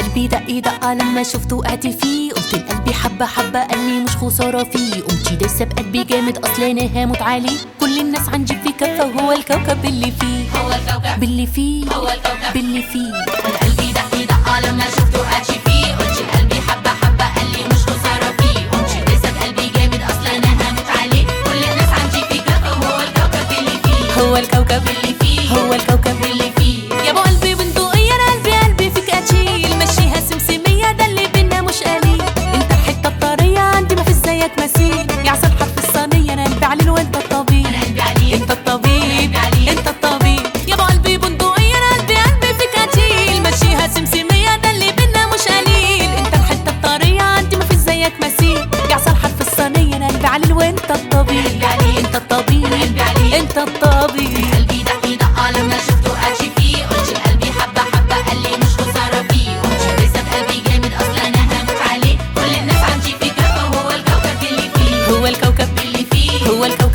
قلبي دق دقة لما شفته وقعت فيه قلت لقلبي حبة حبة قال لي مش خسارة فيه قمتي دايسة بقلبي جامد أصل أنا هموت عليه كل الناس عندي في كفة وهو الكوكب اللي فيه هو الكوكب باللي فيه هو الكوكب باللي فيه انا قلبي دق دقة لما شفته قاتشي فيه قلت لقلبي حبة حبة قال لي مش خسارة فيه قمت دايسة بقلبي جامد اصلا انا هموت عليه كل الناس عندي في كفة وهو الكوكب اللي فيه هو الكوكب اللي فيه هو الكوكب اللي فيه يا ابو قلبي بندقية انا قلبي قلبي فيك اشيل مشيها سمسمية ده اللي بينا مش قليل انت الحتة الطرية عندي ما في زيك مثيل يا عسل حرف الصينية انا قلبي عليل وانت الطبيب انا قلبي عليه انت الطبيب قلبي عليك. انت الطبيب يا ابو قلبي بندقية انا قلبي قلبي فيك اشيل مشيها سمسمية ده اللي بينا مش قليل انت الحتة الطرية عندي ما في زيك مثيل يا عسل حرف الصينية انا قلبي عليل وانت الطبيب قلبي عليك. انت الطبيب قلبي عليك. انت الطبيب قلبي دق دقة لما شفته قاتشي فيه قلت لقلبي حبة حبة قال لي مش خسارة فيه قمت دايسة بقلبي جامد اصلا انا هموت عليه كل الناس عندي في كفة وهو الكوكب اللي فيه هو الكوكب اللي فيه هو الكوكب